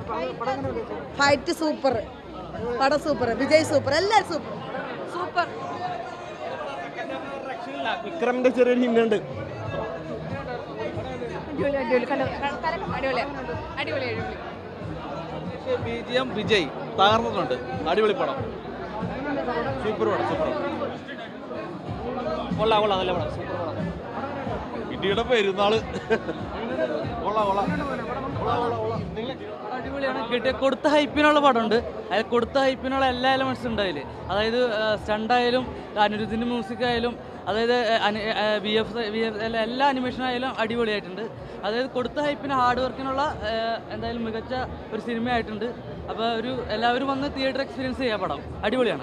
fight super പടം super Vijay super എല്ലാവരും super super വിക്രമിന്റെ ചെറിയൊരു ഹിന്നുണ്ട് ബി ജി എം വിജയ് തകർന്നിട്ടുണ്ട് അടിപൊളി പടം സൂപ്പർ പടം സൂപ്പർ കൊള്ളാം കൊള്ളാം നല്ല പടം സൂപ്പർ പടം ഇടിയുടെ പെരുന്നാള് കൊള്ളാം കൊള്ളാം അടിപൊളിയാണ് കിട്ടിയ കൊടുത്ത ഹൈപ്പിനുള്ള പടമുണ്ട് അതിൽ കൊടുത്ത ഹൈപ്പിനുള്ള എല്ലാ എലമെന്റ്സും ഉണ്ട് അതിൽ അതായത് സ്റ്റണ്ട് ആയാലും അനിരുദ്ധിൻ്റെ മ്യൂസിക് ആയാലും അതായത് വി എഫ് വി എഫ് എല്ലാ അനിമേഷൻ ആയാലും അടിപൊളിയായിട്ടുണ്ട് അതായത് കൊടുത്ത ഹൈപ്പിന് ഹാർഡ് വർക്കിനുള്ള എന്തായാലും മികച്ച ഒരു സിനിമയായിട്ടുണ്ട് അപ്പോൾ ഒരു എല്ലാവരും വന്ന് തിയേറ്റർ എക്സ്പീരിയൻസ് ചെയ്യാൻ പടം അടിപൊളിയാണ്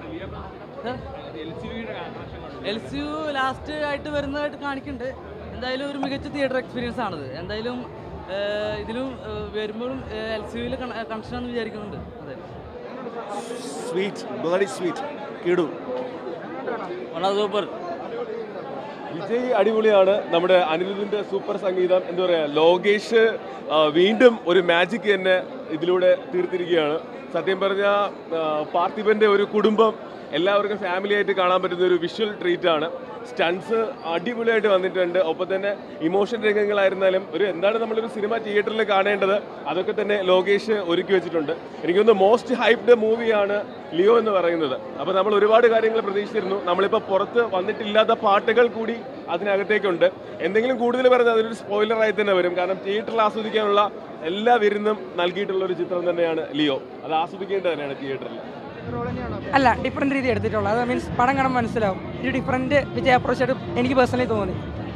എൽ സി യു ലാസ്റ്റ് ആയിട്ട് വരുന്നതായിട്ട് കാണിക്കുന്നുണ്ട് എന്തായാലും ഒരു മികച്ച തിയേറ്റർ എക്സ്പീരിയൻസ് ആണത് എന്തായാലും ഏഹ് ഇതിലും ഏഹ് വരുമ്പോഴും എൽ സി യുവിൽ കണക്ഷൻ ആണെന്ന് വിചാരിക്കുന്നുണ്ട് അതെ സ്വീറ്റ് ബ്ലഡി സ്വീറ്റ് കിടു വളരെ സൂപ്പർ വിജയ് അടിപൊളിയാണ് നമ്മുടെ അനിരുദ്ധിന്റെ സൂപ്പർ സംഗീതം എന്താ പറയാ ലോകേഷ് ആ, വീണ്ടും ഒരു മാജിക് തന്നെ ഇതിലൂടെ തീർത്തിരിക്കുകയാണ് സത്യം പറഞ്ഞ പാർത്ഥിപന്റെ ഒരു കുടുംബം എല്ലാവർക്കും ഫാമിലി ആയിട്ട് കാണാൻ പറ്റുന്ന ഒരു വിഷ്വൽ ട്രീറ്റ് ആണ് സ്റ്റൺസ് അടിപൊളിയായിട്ട് വന്നിട്ടുണ്ട് ഒപ്പം തന്നെ ഇമോഷൻ രംഗങ്ങളായിരുന്നാലും ഒരു എന്താണ് നമ്മളൊരു സിനിമ തിയേറ്ററിൽ കാണേണ്ടത് അതൊക്കെ തന്നെ ലോകേഷ് ഒരുക്കി വെച്ചിട്ടുണ്ട് എനിക്കൊന്ന് മോസ്റ്റ് ഹൈപ്ഡ് മൂവിയാണ് ലിയോ എന്ന് പറയുന്നത് അപ്പോൾ നമ്മൾ ഒരുപാട് കാര്യങ്ങൾ പ്രതീക്ഷിച്ചിരുന്നു നമ്മളിപ്പോൾ പുറത്ത് വന്നിട്ടില്ലാത്ത പാട്ടുകൾ കൂടി അതിനകത്തേക്കുണ്ട് എന്തെങ്കിലും കൂടുതൽ പറഞ്ഞാൽ അതൊരു സ്പോയിലറായി തന്നെ വരും കാരണം തിയേറ്ററിൽ ആസ്വദിക്കാനുള്ള എല്ലാ വിരുന്നും നൽകിയിട്ടുള്ള ഒരു ചിത്രം തന്നെയാണ് ലിയോ അത് ആസ്വദിക്കേണ്ടത് തന്നെയാണ് തിയേറ്ററിൽ അല്ല ഡിഫറെൻറ്റ് രീതി എടുത്തിട്ടുള്ളത് അത് മീൻസ് പടം കാണാൻ മനസ്സിലാവും ഒരു ഡിഫറെൻറ്റ് വിജയ അപ്രോച്ച് ആയിട്ട് എനിക്ക് പേഴ്സണലി തോന്നി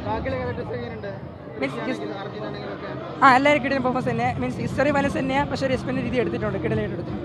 മീൻസ് ആ എല്ലാവരും കിട്ടുന്ന പെർഫോമൻസ് തന്നെ മീൻസ് ഹിസ്റ്ററി വയലൻസ് തന്നെയാണ് പക്ഷേ ഒരു എക്സ്പെൻഡ് രീതി എടുത്തിട്ടുണ്ട് കിടലായിട്ട് എടുത്തിട്ടുണ്ട്